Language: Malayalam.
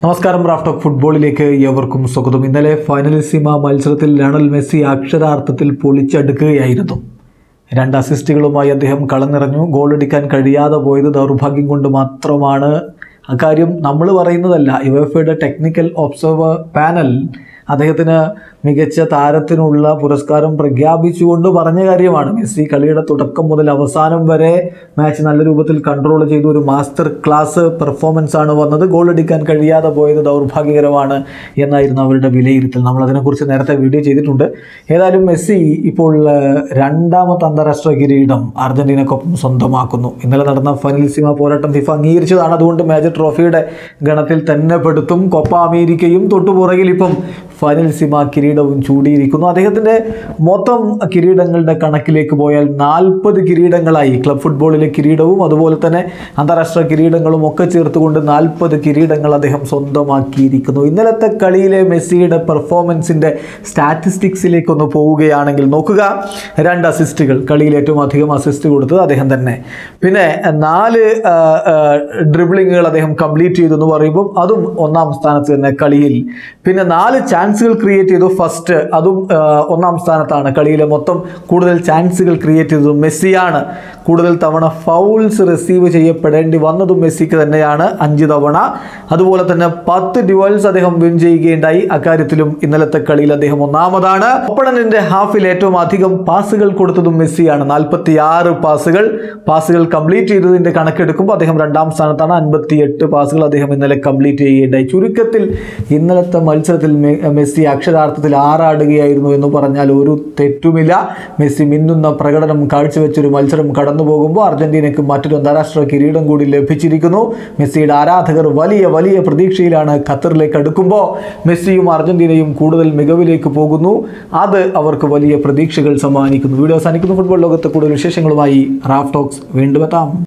നമസ്കാരം റാഫ്റ്റ് ഓഫ് ഫുട്ബോളിലേക്ക് ഏവർക്കും സ്വാഗതം ഇന്നലെ ഫൈനലിസിമ മത്സരത്തിൽ ലയണൽ മെസ്സി അക്ഷരാർത്ഥത്തിൽ പൊളിച്ചടുക്കുകയായിരുന്നു രണ്ട് അസിസ്റ്റുകളുമായി അദ്ദേഹം കളനിറഞ്ഞു ഗോളടിക്കാൻ കഴിയാതെ പോയത് ദൗർഭാഗ്യം കൊണ്ട് മാത്രമാണ് അക്കാര്യം നമ്മൾ പറയുന്നതല്ല യുഎഫയുടെ ടെക്നിക്കൽ ഒബ്സർവർ പാനൽ അദ്ദേഹത്തിന് മികച്ച താരത്തിനുള്ള പുരസ്കാരം പ്രഖ്യാപിച്ചുകൊണ്ട് പറഞ്ഞ കാര്യമാണ് മെസ്സി കളിയുടെ തുടക്കം മുതൽ അവസാനം വരെ മാച്ച് നല്ല രൂപത്തിൽ കൺട്രോൾ ചെയ്തു ഒരു മാസ്റ്റർ ക്ലാസ് പെർഫോമൻസ് ആണ് വന്നത് ഗോൾ അടിക്കാൻ കഴിയാതെ പോയത് ദൗർഭാഗ്യകരമാണ് എന്നായിരുന്നു അവരുടെ വിലയിരുത്തൽ നമ്മൾ അതിനെക്കുറിച്ച് നേരത്തെ വീഡിയോ ചെയ്തിട്ടുണ്ട് ഏതായാലും മെസ്സി ഇപ്പോൾ ഏഹ്, രണ്ടാമത്തെ അന്താരാഷ്ട്ര കിരീടം അർജന്റീനക്കൊപ്പം സ്വന്തമാക്കുന്നു ഇന്നലെ നടന്ന ഫൈനലിസിമ പോരാട്ടം ഫിഫ അംഗീകരിച്ചതാണ് അതുകൊണ്ട് മേജർ ട്രോഫിയുടെ ഗണത്തിൽ തന്നെ പെടുത്തും കൊപ്പ അമേരിക്കയും തൊട്ടുപുറകിൽ ഇപ്പം ഫൈനലിസിമ കിരീടവും ചൂടിയിരിക്കുന്നു അദ്ദേഹത്തിൻ്റെ മൊത്തം കിരീടങ്ങളുടെ കണക്കിലേക്ക് പോയാൽ നാൽപ്പത് കിരീടങ്ങളായി ക്ലബ് ഫുട്ബോളിലെ കിരീടവും അതുപോലെ തന്നെ അന്താരാഷ്ട്ര കിരീടങ്ങളും ഒക്കെ ചേർത്തുകൊണ്ട് നാൽപ്പത് കിരീടങ്ങൾ അദ്ദേഹം സ്വന്തമാക്കിയിരിക്കുന്നു ഇന്നലത്തെ കളിയിലെ മെസ്സിയുടെ പെർഫോമൻസിൻ്റെ സ്റ്റാറ്റിസ്റ്റിക്സിലേക്ക് ഒന്ന് പോവുകയാണെങ്കിൽ നോക്കുക രണ്ട് അസിസ്റ്റുകൾ കളിയിൽ ഏറ്റവും അധികം അസിസ്റ്റ് കൊടുത്തത് അദ്ദേഹം തന്നെ പിന്നെ നാല് ഡ്രിബിളിങ്ങുകൾ അദ്ദേഹം കംപ്ലീറ്റ് ചെയ്തു എന്ന് പറയുമ്പോൾ അതും ഒന്നാം സ്ഥാനത്ത് തന്നെ കളിയിൽ പിന്നെ നാല് ചാൻസുകൾ ക്രിയേറ്റ് ചെയ്തു ഫസ്റ്റ് അതും ആ, ഒന്നാം സ്ഥാനത്താണ് കളിയിലെ മൊത്തം കൂടുതൽ ചാൻസുകൾ ക്രിയേറ്റ് ചെയ്തതും മെസ്സിയാണ് കൂടുതൽ തവണ ഫൗൾസ് റിസീവ് ചെയ്യപ്പെടേണ്ടി വന്നതും മെസ്സിക്ക് തന്നെയാണ് അഞ്ച് തവണ അതുപോലെ തന്നെ പത്ത് ഡ്യുവൽസ് അദ്ദേഹം വിൻ ചെയ്യുകയുണ്ടായി അക്കാര്യത്തിലും ഇന്നലത്തെ കളിയിൽ അദ്ദേഹം ഒന്നാമതാണ് ഒപ്പണന്റിന്റെ ഹാഫിൽ ഏറ്റവും അധികം പാസുകൾ കൊടുത്തതും മെസ്സിയാണ് നാൽപ്പത്തി ആറ് പാസുകൾ പാസുകൾ കംപ്ലീറ്റ് ചെയ്തതിന്റെ കണക്കെടുക്കുമ്പോൾ അദ്ദേഹം രണ്ടാം സ്ഥാനത്താണ് അൻപത്തി എട്ട് പാസുകൾ അദ്ദേഹം ഇന്നലെ കംപ്ലീറ്റ് ചെയ്യുകയുണ്ടായി ചുരുക്കത്തിൽ ഇന്നലത്തെ മത്സരത്തിൽ മെ- മെസ്സി അക്ഷരാർത്ഥത്തിൽ ആറാടുകയായിരുന്നു എന്ന് പറഞ്ഞാൽ ഒരു തെറ്റുമില്ല മെസ്സി മിന്നുന്ന പ്രകടനം കാഴ്ചവെച്ചൊരു മത്സരം കടന്നു പോകുമ്പോൾ അർജന്റീനയ്ക്ക് മറ്റൊരു അന്താരാഷ്ട്ര കിരീടം കൂടി ലഭിച്ചിരിക്കുന്നു മെസ്സിയുടെ ആരാധകർ വലിയ വലിയ പ്രതീക്ഷയിലാണ് ഖത്തറിലേക്ക് അടുക്കുമ്പോൾ മെസ്സിയും അർജന്റീനയും കൂടുതൽ മികവിലേക്ക് പോകുന്നു അത് അവർക്ക് വലിയ പ്രതീക്ഷകൾ സമ്മാനിക്കുന്നു വീഡിയോ അവസാനിക്കുന്നു ഫുട്ബോൾ ലോകത്ത് കൂടുതൽ വിശേഷങ്ങളുമായി റാഫ് ടോക്സ് വീണ്ടും എത്താം